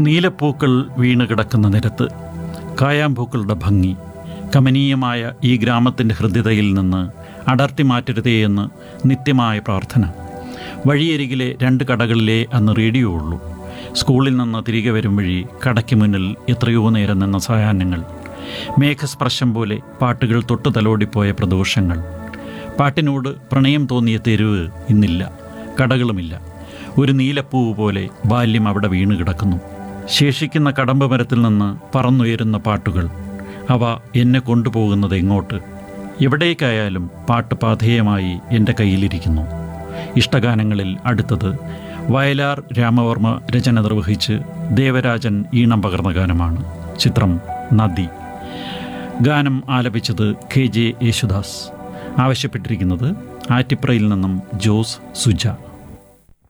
നീലപ്പൂക്കൾ വീണ് കിടക്കുന്ന നിരത്ത് കായാമ്പൂക്കളുടെ ഭംഗി കമനീയമായ ഈ ഗ്രാമത്തിൻ്റെ ഹൃദ്യതയിൽ നിന്ന് അടർത്തി മാറ്റരുതേ എന്ന് നിത്യമായ പ്രാർത്ഥന വഴിയരികിലെ രണ്ട് കടകളിലെ അന്ന് റേഡിയോ ഉള്ളൂ സ്കൂളിൽ നിന്ന് തിരികെ വരും വഴി കടയ്ക്ക് മുന്നിൽ എത്രയോ നേരം നിന്ന സായാഹ്നങ്ങൾ മേഘസ്പർശം പോലെ പാട്ടുകൾ തൊട്ടു തലോടിപ്പോയ പ്രദോഷങ്ങൾ പാട്ടിനോട് പ്രണയം തോന്നിയ തെരുവ് ഇന്നില്ല കടകളുമില്ല ഒരു നീലപ്പൂവ് പോലെ ബാല്യം അവിടെ വീണ് കിടക്കുന്നു ശേഷിക്കുന്ന കടമ്പ മരത്തിൽ നിന്ന് പറന്നുയരുന്ന പാട്ടുകൾ അവ എന്നെ കൊണ്ടുപോകുന്നത് എങ്ങോട്ട് എവിടേക്കായാലും പാട്ട് പാധേയമായി എൻ്റെ കയ്യിലിരിക്കുന്നു ഇഷ്ടഗാനങ്ങളിൽ അടുത്തത് വയലാർ രാമവർമ്മ രചന നിർവഹിച്ച് ദേവരാജൻ ഈണം പകർന്ന ഗാനമാണ് ചിത്രം നദി ഗാനം ആലപിച്ചത് കെ ജെ യേശുദാസ് ആവശ്യപ്പെട്ടിരിക്കുന്നത് ആറ്റിപ്രയിൽ നിന്നും ജോസ് സുജ